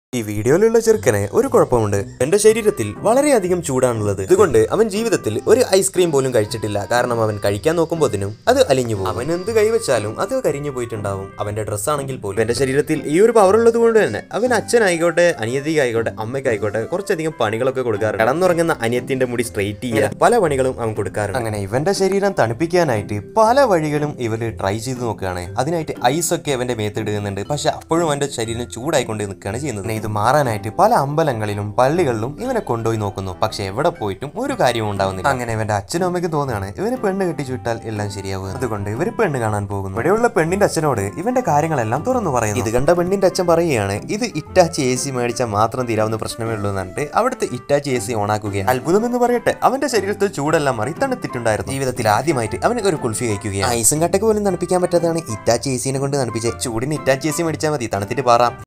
ഈ വീഡിയോയിലുള്ള ചെറുക്കന് ഒരു കുഴപ്പമുണ്ട് എന്റെ ശരീരത്തിൽ വളരെയധികം ചൂടാണുള്ളത് ഇതുകൊണ്ട് അവൻ ജീവിതത്തിൽ ഒരു ഐസ്ക്രീം പോലും കഴിച്ചിട്ടില്ല കാരണം അവൻ കഴിക്കാൻ നോക്കുമ്പോഴത്തേനും അത് അലിഞ്ഞു പോകും അവൻ എന്ത് കൈവച്ചാലും അത് കരിഞ്ഞു പോയിട്ടുണ്ടാവും അവന്റെ ഡ്രസ്സ് ആണെങ്കിൽ പോലും എന്റെ ശരീരത്തിൽ ഈ ഒരു പവർ ഉള്ളത് കൊണ്ട് തന്നെ അവൻ അച്ഛനായിക്കോട്ടെ അനിയത്തിക്കായിക്കോട്ടെ അമ്മയ്ക്കായിക്കോട്ടെ കുറച്ചധികം പണികളൊക്കെ കൊടുക്കാറുണ്ട് കിടന്നുറങ്ങുന്ന അനിയത്തിന്റെ മുടി സ്ട്രെയിറ്റ് ചെയ്യാൻ പല പണികളും അവൻ കൊടുക്കാറുണ്ട് അങ്ങനെ ഇവന്റെ ശരീരം തണുപ്പിക്കാനായിട്ട് പല വഴികളും ഇവര് ട്രൈ ചെയ്ത് നോക്കുകയാണ് അതിനായിട്ട് ഐസ് ഒക്കെ അവന്റെ മേത്തിടുന്നുണ്ട് പക്ഷെ അപ്പോഴും അവന്റെ ശരീരം ചൂടായിക്കൊണ്ട് നിൽക്കുകയാണ് ചെയ്യുന്നത് പിന്നെ ഇത് മാറാനായിട്ട് പല അമ്പലങ്ങളിലും പള്ളികളിലും ഇവനെ കൊണ്ടുപോയി നോക്കുന്നു പക്ഷെ എവിടെ പോയിട്ടും ഒരു കാര്യവും ഉണ്ടാവുന്നില്ല അങ്ങനെ ഇവന്റെ അച്ഛനും അമ്മയ്ക്ക് തോന്നുകയാണ് ഇവന് പെണ്ണ് കെട്ടിച്ചു വിട്ടാൽ എല്ലാം ശരിയാവും അതുകൊണ്ട് ഇവര് പെണ്ണ് കാണാൻ പോകുന്നു ഇവിടെയുള്ള പെണ്ണിന്റെ അച്ഛനോട് ഇവന്റെ കാര്യങ്ങളെല്ലാം തുറന്നു പറയുന്നു ഇത് കണ്ട പെണ്ണിന്റെ അച്ഛൻ പറയുകയാണ് ഇത് ഇറ്റാച്ചി എ സി മേടിച്ചാൽ മാത്രം തീരാവുന്ന പ്രശ്നമേ ഉള്ളൂ എന്നിട്ട് അവിടുത്തെ ഇറ്റാച്ചി എ സി ഓണാക്കുകയാണ് അത്ഭുതം എന്ന് പറയട്ടെ അവന്റെ ശരീരത്തിൽ ചൂടെല്ലാം മാറി തണുത്തിട്ടുണ്ടായിരുന്നു ജീവിതത്തിൽ ആദ്യമായിട്ട് അവൻ ഒരു കുൽഫി കഴിക്കുകയാണ് ഐസും കട്ടക്ക് പോലും തണുപ്പിക്കാൻ പറ്റാത്തതാണ് ഇറ്റാച്ചി എ സിനെ കൊണ്ട് തണുപ്പിച്ചത് ചൂടിന് ഇറ്റാച്ചി എ സി മേടിച്ചാൽ മതി തണുത്തിട്ട് പാറാം